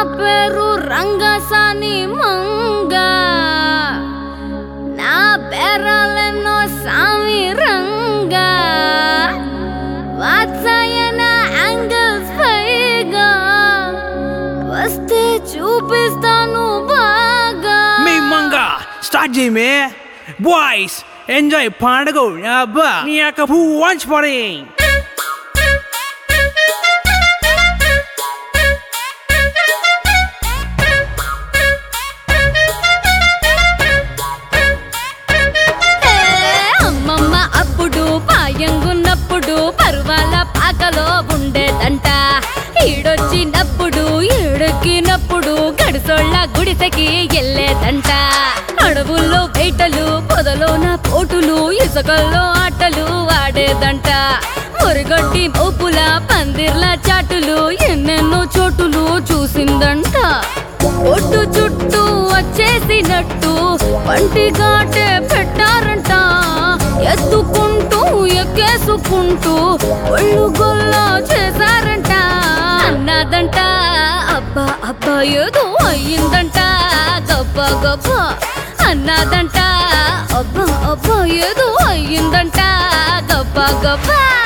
పేరు రంగసాని మంగ నా పేరాలెన్నో సామి రంగ వాత్సాయన యాంగిల్స్ పైగా వస్తే చూపిస్తాను బాగా మీ మంగ స్టార్ట్ చేయమే బాయ్స్ ఎంజాయ్ పండుగ అబ్బా నీ యొక్క పువ్వు వాంచ్ పడే ఏ, అమ్మమ్మ అప్పుడు పాయంగున్నప్పుడు పరువాల పాకలో ఉండేదంట ఈడొచ్చినప్పుడు ఏడెక్కినప్పుడు గడిసోళ్ళ గుడిసెకి వెళ్ళేదంట అడవుల్లో వేటలు పొదలోన పోటులు ఇసుకల్లో ఆటలు ఆడేదంట మురిగొట్టి మోపుల పందిర్ల చాటులు ఎన్నెన్నో చోటులు చూసిందంట ఒడ్డు చుట్టూ వచ్చేసినట్టు పంటి ఘాటే పెట్టారంట ఎత్తుకుంటూ ఎక్కేసుకుంటూ ఒళ్ళు గొల్ల చేశారంట అన్నదంట అబ్బా అబ్బా ఏదో అయ్యిందంట గొప్ప గొప్ప అన్నదంట అబ్బా అబ్బా ఏదో అయ్యిందంట గొప్ప గొప్ప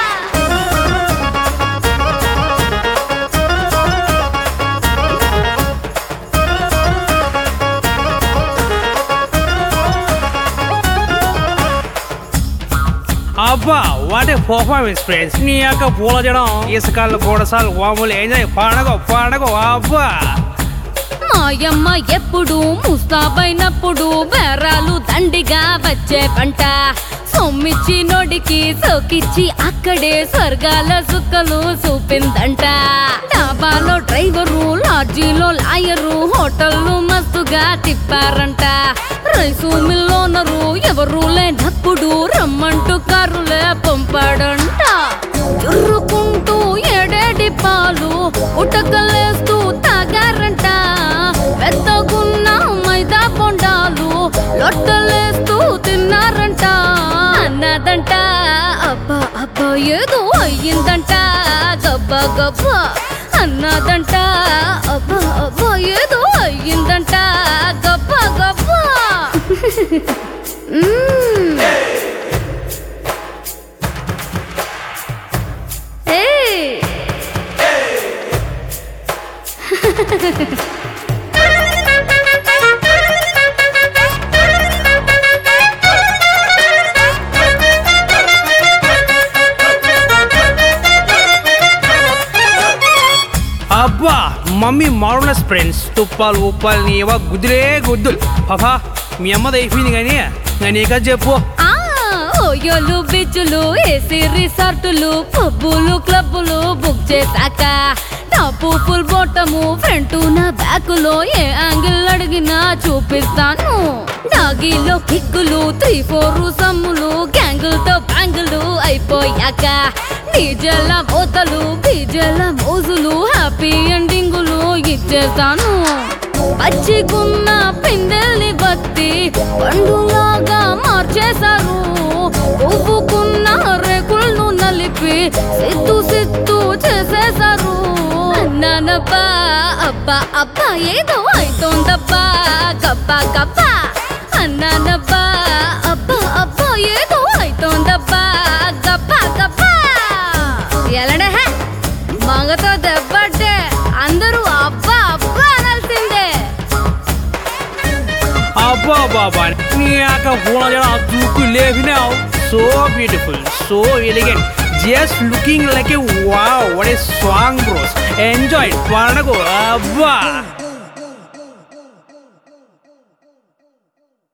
అబ్బా వాట్ ఏ పర్ఫార్మెన్స్ ఫ్రెండ్స్ నీ యొక్క పూల జడం ఇసుకాళ్ళు గోడసాలు వాములు ఎంజాయ్ పండగ పండగ అబ్బా మాయమ్మ ఎప్పుడు ముస్తాబైనప్పుడు బేరాలు దండిగా వచ్చే పంట సొమ్మిచ్చి నోడికి సోకిచ్చి అక్కడే స్వర్గాల సుక్కలు చూపిందంట డాబాలో డ్రైవరు లాడ్జీలో లాయరు హోటల్లు మస్తుగా తిప్పారంట రైసు మిల్లోనరు ఎవరు లేనప్పుడు రమ్మంటూ కారులే పంపాడంట చుర్రుకుంటూ ఏడేడి పాలు ఉటకలేస్తూ తాగారంట పెద్దగున్న మైదా బొండాలు లొట్టలేస్తూ తిన్నారంట అన్నదంట అబ్బా అబ్బా ఏదో అయ్యిందంట గబ్బ గబ్బ అన్నదంట అబ్బా అబ్బా ఏదో అయ్యిందంట గబ్బ గబ్బ మ్మ్. ఏయ్ అబ్బా మమ్మీ మారునస్ ఫ్రెండ్స్ తుప్పాలు ఉప్పాలు నీవా గుద్దులే గుద్దులు పాపా మీ అమ్మది అయిపోయింది కానీ నేను ఇక చెప్పు ఆ ఓయోలు బీచ్లు ఏసీ రిసార్టులు పబ్బులు క్లబ్బులు బుక్ చేశాక టాపు ఫుల్ బోటము ఫ్రంట్ నా బ్యాకులో ఏ యాంగిల్ అడిగినా చూపిస్తాను డాగీలో కిక్కులు త్రీ ఫోర్ సమ్ములు గ్యాంగులతో బ్యాంగులు అయిపోయాక డీజేల మోతలు బీజేల మోజులు హ్యాపీ ఎండింగులు ఇచ్చేస్తాను పచ్చిగున్న పిందెల్ని బట్టి పండులాగా మార్చేశారు పువ్వుకున్న రేకులను నలిపి సిద్ధు సిద్ధు చేసేశారు అన్నానబ్బా అబ్బా అబ్బా ఏదో అయితోందబ్బా గబ్బా గబ్బా అన్నానబ్బా అబ్బా అబ్బా ఏదో అయితోందబ్బా గబ్బా గబ్బా ఎలడే మగతో దెబ్బట్టే అందరూ అబ్బా అబ్బా అనాల్సిందే అబ్బా బాబా నీ యొక్క పూల జడం దూకు లేపినావు so beautiful so elegant just looking like a wow what a song bros enjoy పండగ అబ్బా